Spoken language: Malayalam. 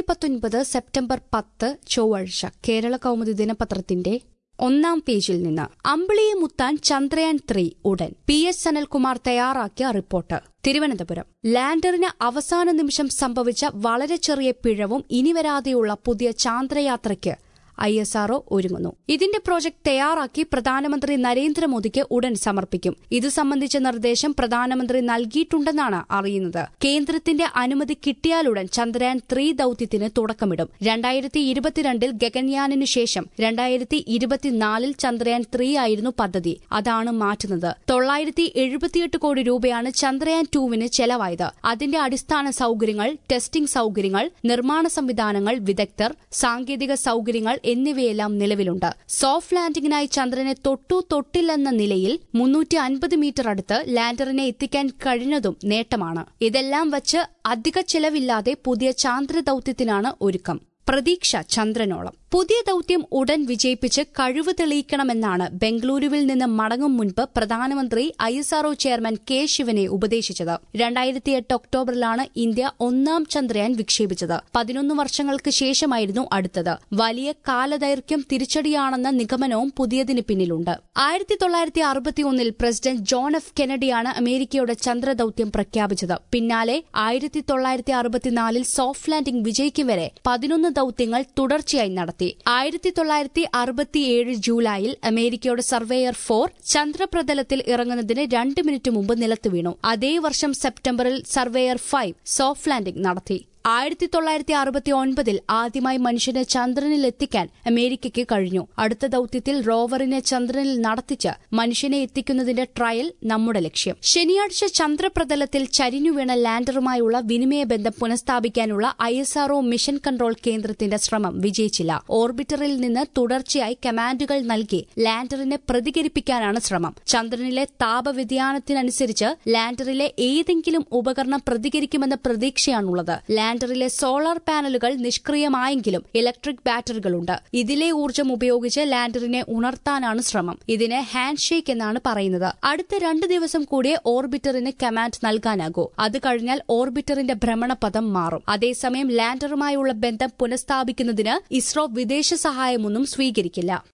പത്തൊൻപത് സെപ്റ്റംബർ പത്ത് ചൊവ്വാഴ്ച കേരള കൗമുദി ദിനപത്രത്തിന്റെ ഒന്നാം പേജിൽ നിന്ന് അമ്പിളിയെ മുത്താൻ ചന്ദ്രയാൻ ത്രീ ഉടൻ പി എസ് സനൽകുമാർ തയ്യാറാക്കിയ റിപ്പോർട്ട് തിരുവനന്തപുരം ലാൻഡറിന് അവസാന നിമിഷം സംഭവിച്ച വളരെ ചെറിയ പിഴവും ഇനി വരാതെയുള്ള പുതിയ ചാന്ദ്രയാത്രയ്ക്ക് ഐ എസ് ആർഒ ഒരുങ്ങുന്നു ഇതിന്റെ പ്രോജക്ട് തയ്യാറാക്കി പ്രധാനമന്ത്രി നരേന്ദ്രമോദിക്ക് ഉടൻ സമർപ്പിക്കും ഇതു സംബന്ധിച്ച നിർദ്ദേശം പ്രധാനമന്ത്രി നൽകിയിട്ടുണ്ടെന്നാണ് അറിയുന്നത് കേന്ദ്രത്തിന്റെ അനുമതി കിട്ടിയാലുടൻ ചന്ദ്രയാൻ ത്രീ ദൌത്യത്തിന് തുടക്കമിടും രണ്ടായിരത്തി ഇരുപത്തിരണ്ടിൽ ഗഗൻയാനിനു ശേഷം രണ്ടായിരത്തി ഇരുപത്തിനാലിൽ ചന്ദ്രയാൻ ത്രീ ആയിരുന്നു പദ്ധതി അതാണ് മാറ്റുന്നത് തൊള്ളായിരത്തി എഴുപത്തിയെട്ട് കോടി രൂപയാണ് ചന്ദ്രയാൻ ടൂവിന് ചെലവായത് അതിന്റെ അടിസ്ഥാന സൌകര്യങ്ങൾ ടെസ്റ്റിംഗ് സൌകര്യങ്ങൾ നിർമ്മാണ സംവിധാനങ്ങൾ വിദഗ്ധർ സാങ്കേതിക സൌകര്യങ്ങൾ എന്നിവയെല്ലാം നിലവിലുണ്ട് സോഫ്റ്റ് ലാൻഡിംഗിനായി ചന്ദ്രനെ തൊട്ടു തൊട്ടില്ലെന്ന നിലയിൽ മുന്നൂറ്റി അൻപത് മീറ്റർ അടുത്ത് ലാൻഡറിനെ എത്തിക്കാൻ കഴിഞ്ഞതും നേട്ടമാണ് ഇതെല്ലാം വച്ച് അധിക ചെലവില്ലാതെ പുതിയ ചാന്ദ്ര ദൌത്യത്തിനാണ് ഒരുക്കം പ്രതീക്ഷ ചന്ദ്രനോളം പുതിയ ദൌത്യം ഉടൻ വിജയിപ്പിച്ച് കഴിവ് തെളിയിക്കണമെന്നാണ് ബംഗളൂരുവിൽ നിന്ന് മടങ്ങും മുൻപ് പ്രധാനമന്ത്രി I S R O chairman K ശിവനെ ഉപദേശിച്ചത് രണ്ടായിരത്തി എട്ട് ഒക്ടോബറിലാണ് ഇന്ത്യ ഒന്നാം ചന്ദ്രയാൻ വിക്ഷേപിച്ചത് പതിനൊന്ന് വർഷങ്ങൾക്ക് ശേഷമായിരുന്നു അടുത്തത് വലിയ കാലദൈർഘ്യം തിരിച്ചടിയാണെന്ന നിഗമനവും പുതിയതിന് പിന്നിലുണ്ട് ആയിരത്തി തൊള്ളായിരത്തി അറുപത്തിയൊന്നിൽ പ്രസിഡന്റ് ജോൺ എഫ് കെനഡിയാണ് അമേരിക്കയുടെ ചന്ദ്രദൌത്യം പ്രഖ്യാപിച്ചത് പിന്നാലെ ആയിരത്തി തൊള്ളായിരത്തി അറുപത്തിനാലിൽ സോഫ്റ്റ് ലാൻഡിംഗ് വിജയിക്കും വരെ പതിനൊന്ന് ദൌത്യങ്ങൾ തുടർച്ചയായി നടത്തി ആയിരത്തി തൊള്ളായിരത്തി അറുപത്തിയേഴ് ജൂലൈയിൽ അമേരിക്കയുടെ സർവേയർ ഫോർ ചന്ദ്രപ്രതലത്തിൽ ഇറങ്ങുന്നതിന് രണ്ട് മിനിറ്റ് മുമ്പ് നിലത്ത് വീണു അതേ വർഷം സെപ്റ്റംബറിൽ സർവേയർ ഫൈവ് സോഫ്റ്റ് ലാൻഡിംഗ് നടത്തി ആയിരത്തി തൊള്ളായിരത്തി അറുപത്തി ഒൻപതിൽ ആദ്യമായി മനുഷ്യനെ ചന്ദ്രനിൽ എത്തിക്കാൻ അമേരിക്കയ്ക്ക് കഴിഞ്ഞു അടുത്ത ദൌത്യത്തിൽ റോവറിനെ ചന്ദ്രനിൽ നടത്തിച്ച് മനുഷ്യനെ എത്തിക്കുന്നതിന്റെ ട്രയൽ നമ്മുടെ ലക്ഷ്യം ശനിയാഴ്ച ചന്ദ്രപ്രതലത്തിൽ ചരിഞ്ഞു വീണ ലാൻഡറുമായുള്ള വിനിമയ ബന്ധം പുനഃസ്ഥാപിക്കാനുള്ള I S R O mission control കേന്ദ്രത്തിന്റെ ശ്രമം വിജയിച്ചില്ല ഓർബിറ്ററിൽ നിന്ന് തുടർച്ചയായി കമാൻഡുകൾ നൽകി ലാൻഡറിനെ പ്രതികരിപ്പിക്കാനാണ് ശ്രമം ചന്ദ്രനിലെ താപവ്യതിയാനത്തിനനുസരിച്ച് ലാൻഡറിലെ ഏതെങ്കിലും ഉപകരണം പ്രതികരിക്കുമെന്ന പ്രതീക്ഷയാണുള്ളത് ലാൻഡറിലെ സോളാർ പാനലുകൾ നിഷ്ക്രിയമായെങ്കിലും ഇലക്ട്രിക് ബാറ്ററികളുണ്ട് ഇതിലെ ഊർജ്ജം ഉപയോഗിച്ച് ലാൻഡറിനെ ഉണർത്താനാണ് ശ്രമം ഇതിന് ഹാൻഡ് ഷേക്ക് എന്നാണ് പറയുന്നത് അടുത്ത രണ്ട് ദിവസം കൂടിയേ ഓർബിറ്ററിന് കമാൻഡ് നൽകാനാകൂ അത് കഴിഞ്ഞാൽ ഓർബിറ്ററിന്റെ ഭ്രമണപഥം മാറും അതേസമയം ലാൻഡറുമായുള്ള ബന്ധം പുനഃസ്ഥാപിക്കുന്നതിന് ഇസ്രോ വിദേശ സഹായമൊന്നും സ്വീകരിക്കില്ല